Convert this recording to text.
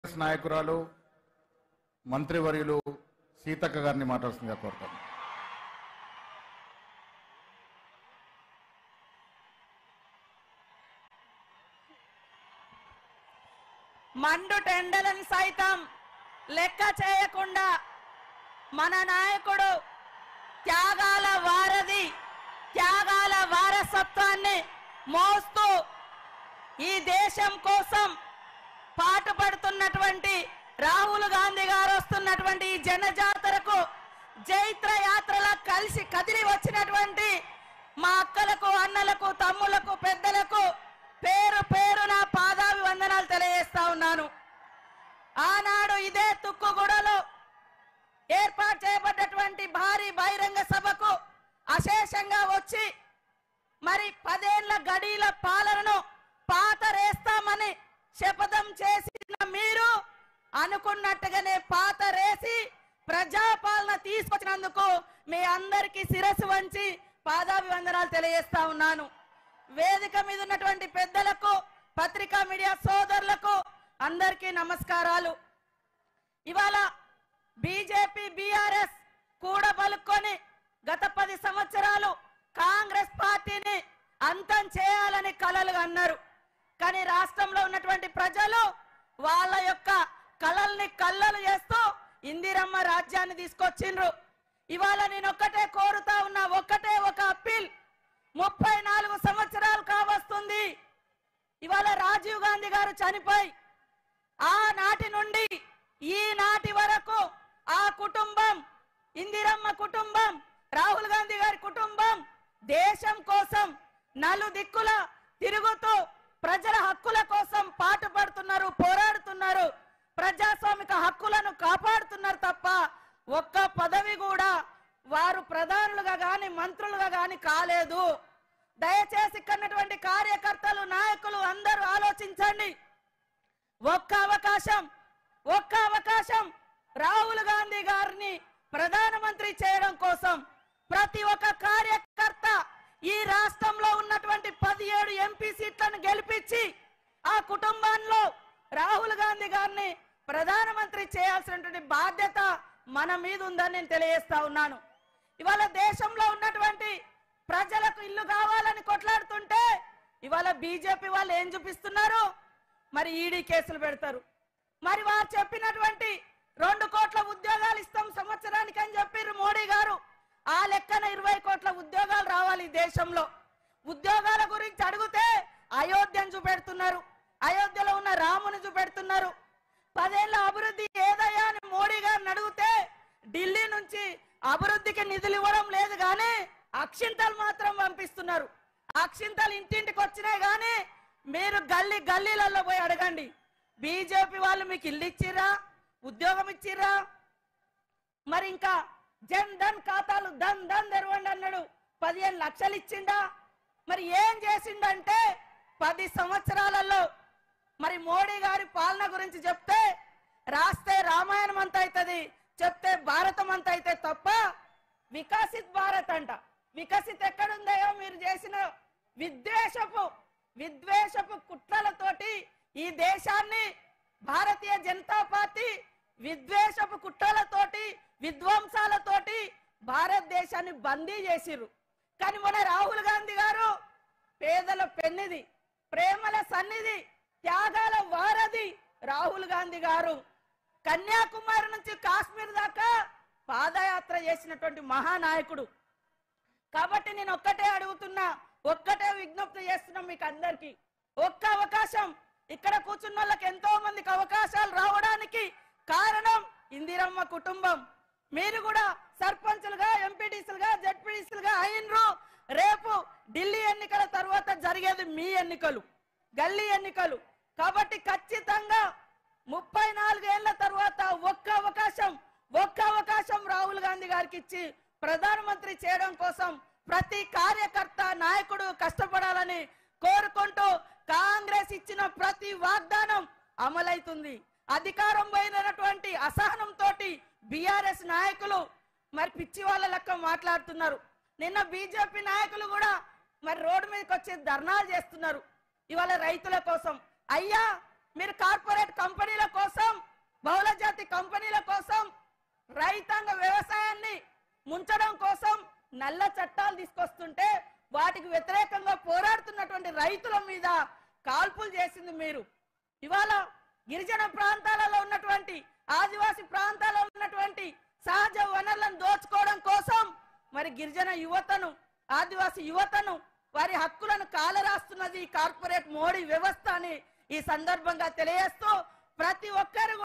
కాంగ్రెస్ నాయకురాలు మంత్రివర్యులు సీతక్క గారిని మాట్లాడుతుందిగా కోరుతాను మండు టెండలను సైతం లెక్క చేయకుండా మన నాయకుడు త్యాగాల వారధి త్యాగాల వారసత్వాన్ని మోస్తూ ఈ దేశం కోసం పాటుపడుతున్నటువంటి రాహుల్ గాంధీ గారు వస్తున్నటువంటి ఈ జనజాతరకు జైత్ర యాత్రలా కలిసి కదిలి వచ్చినటువంటి మా అక్కలకు అన్నలకు తమ్ములకు పెద్దలకు పేరు పేరు నా పాదాభివందనాలు తెలియజేస్తా ఉన్నాను ఆనాడు ఇదే తుక్కుగూడలో ఏర్పాటు చేయబడ్డటువంటి భారీ బహిరంగ సభకు అశేషంగా వచ్చి మరి పదేళ్ల గడీల పాలనను పాతరేస్తామని శపథం చేసిన మీరు అనుకున్నట్టుగానే పాతరేసి ప్రజాపాలన తీసుకొచ్చినందుకు మీ అందరికీ శిరస్సు వంచి పాదాభివందనాలు తెలియజేస్తా ఉన్నాను వేదిక మీద ఉన్నటువంటి పెద్దలకు పత్రికా మీడియా సోదరులకు అందరికీ నమస్కారాలు ఇవాళ బీజేపీ బీఆర్ఎస్ కూడబలుక్కొని గత పది సంవత్సరాలు కాంగ్రెస్ పార్టీని అంతం చేయాలని కలలు అన్నారు కానీ రాష్ట్రంలో ఉన్నటువంటి ప్రజలు వాళ్ళ యొక్క కలల్ని కళ్ళలు చేస్తూ ఇందిరమ్మ రాజ్యాన్ని తీసుకొచ్చిండ్రు ఇవాళ నేను ఒక్కటే కోరుతా ఉన్నా ఒక్కటే ఒక అప్పీల్ ముప్పై నాలుగు సంవత్సరాలు కావస్తుంది ఇవాళ రాజీవ్ గాంధీ గారు చనిపోయి ఆనాటి నుండి ఈనాటి వరకు ఆ కుటుంబం ఇందిరమ్మ కుటుంబం రాహుల్ గాంధీ గారి కుటుంబం దేశం కోసం నలు దిక్కుల తిరుగుతూ ప్రజల హక్కుల కోసం పాటుపడుతున్నారు పోరాడుతున్నారు ప్రజాస్వామిక హక్కులను కాపాడుతున్నారు తప్ప ఒక్క పదవి కూడా వారు ప్రధానులుగా గాని మంత్రులుగా గాని కాలేదు దయచేసి ఇక్కడున్నటువంటి కార్యకర్తలు నాయకులు అందరూ ఆలోచించండి ఒక్క అవకాశం ఒక్క అవకాశం రాహుల్ గాంధీ గారిని ప్రధానమంత్రి చేయడం కోసం ప్రతి ఒక్క కార్యకర్త ఈ రాష్ట్రంలో ఉన్నటువంటి పదిహేడు ఎంపీ సీట్లను గెలిపించి ఆ కుటుంబంలో రాహుల్ గాంధీ గారిని ప్రధానమంత్రి చేయాల్సినటువంటి బాధ్యత మన మీద ఉందని నేను తెలియజేస్తా ఉన్నాను ఇవాళ దేశంలో ఉన్నటువంటి ప్రజలకు ఇల్లు కావాలని కొట్లాడుతుంటే ఇవాళ బీజేపీ వాళ్ళు ఏం చూపిస్తున్నారు మరి ఈడీ కేసులు పెడతారు మరి వారు చెప్పినటువంటి రెండు కోట్ల ఉద్యోగాలు ఇస్తాం సంవత్సరానికి అని చెప్పారు మోడీ గారు ఆ లెక్కన ఇరవై కోట్ల ఉద్యోగాలు రావాలి ఈ దేశంలో ఉద్యోగాల గురించి అడిగితే అయోధ్యను చూపెడుతున్నారు అయోధ్యలో ఉన్న రాముని చూపెడుతున్నారు పదేళ్ల అభివృద్ధి ఏదయ్యా అని మోడీ గారిని అడిగితే ఢిల్లీ నుంచి అభివృద్ధికి నిధులు ఇవ్వడం లేదు కానీ అక్షింతలు మాత్రం పంపిస్తున్నారు అక్షింతలు ఇంటింటికి వచ్చినాయి కానీ మీరు గల్లీ గల్లీలలో పోయి అడగండి బీజేపీ వాళ్ళు మీకు ఇల్లు ఇచ్చిర్రా ఉద్యోగం ఇచ్చిర్రా మరి ఇంకా జన్ ధన్ ఖాతాలు ధన్ ధన్ తెరవండి అన్నాడు పదిహేను లక్షలు ఇచ్చిండా మరి ఏం చేసిండంటే పది సంవత్సరాలలో మరి మోడీ గారి పాలన గురించి చెప్తే రాస్తే రామాయణం అంత అవుతుంది చెప్తే భారతం అంత అయితే తప్ప వికసిత్ భారత్ అంట వికసిత్ ఎక్కడుందయో మీరు చేసిన విద్వేషపు విద్వేషపు కుట్రలతోటి ఈ దేశాన్ని భారతీయ జనతా పార్టీ విద్వేషపు కుట్రలతోటి విధ్వంసాలతోటి భారతదేశాన్ని బందీ చేసిర్రు కానీ మన రాహుల్ గాంధీ గారు పేదల పెన్నిది ప్రేమల సన్నిధి త్యాగాల వారధి రాహుల్ గాంధీ గారు కన్యాకుమారి నుంచి కాశ్మీర్ దాకా పాదయాత్ర చేసినటువంటి మహానాయకుడు కాబట్టి నేను ఒక్కటే అడుగుతున్నా ఒక్కటే విజ్ఞప్తి చేస్తున్నా మీకు అందరికి ఒక్క అవకాశం ఇక్కడ కూర్చున్న వాళ్ళకి ఎంతో మందికి అవకాశాలు రావడానికి కారణం ఇందిరమ్మ కుటుంబం మీరు కూడా సర్పంచులుగా ఎంపీటీసీలుగా జడ్పీటీసీలుగా అయినరు రేపు ఢిల్లీ ఎన్నికల తర్వాత జరిగేది మీ ఎన్నికలు గల్లీ ఎన్నికలు కాబట్టి ఖచ్చితంగా ముప్పై నాలుగేళ్ల తర్వాత ఒక్క అవకాశం ఒక్క అవకాశం రాహుల్ గాంధీ గారికి ఇచ్చి ప్రధానమంత్రి చేయడం కోసం ప్రతి కార్యకర్త నాయకుడు కష్టపడాలని కోరుకుంటూ కాంగ్రెస్ ఇచ్చిన ప్రతి వాగ్దానం అమలైతుంది అధికారం పోయినటువంటి అసహనంతో బీఆర్ఎస్ నాయకులు మరి పిచ్చి వాళ్ళ లెక్క మాట్లాడుతున్నారు నిన్న బీజేపీ నాయకులు కూడా మరి రోడ్డు మీదకి వచ్చి ధర్నాలు చేస్తున్నారు ఇవాళ రైతుల కోసం అయ్యా మీరు కార్పొరేట్ కంపెనీల కోసం బహుళజాతి కంపెనీల కోసం రైతాంగ వ్యవసాయాన్ని ముంచడం కోసం నల్ల చట్టాలు తీసుకొస్తుంటే వాటికి వ్యతిరేకంగా పోరాడుతున్నటువంటి రైతుల మీద కాల్పులు చేసింది మీరు ఇవాళ గిరిజన ప్రాంతాలలో ఉన్నటువంటి ఆదివాసి ప్రాంతాల్లో ఉన్నటువంటి సహజ వనరులను దోచుకోవడం కోసం మరి గిరిజన యువతను ఆదివాసి యువతను వారి హక్కులను కాలరాస్తున్నది ఈ కార్పొరేట్ మోడీ వ్యవస్థ అని ఈ సందర్భంగా తెలియజేస్తూ ప్రతి ఒక్కరు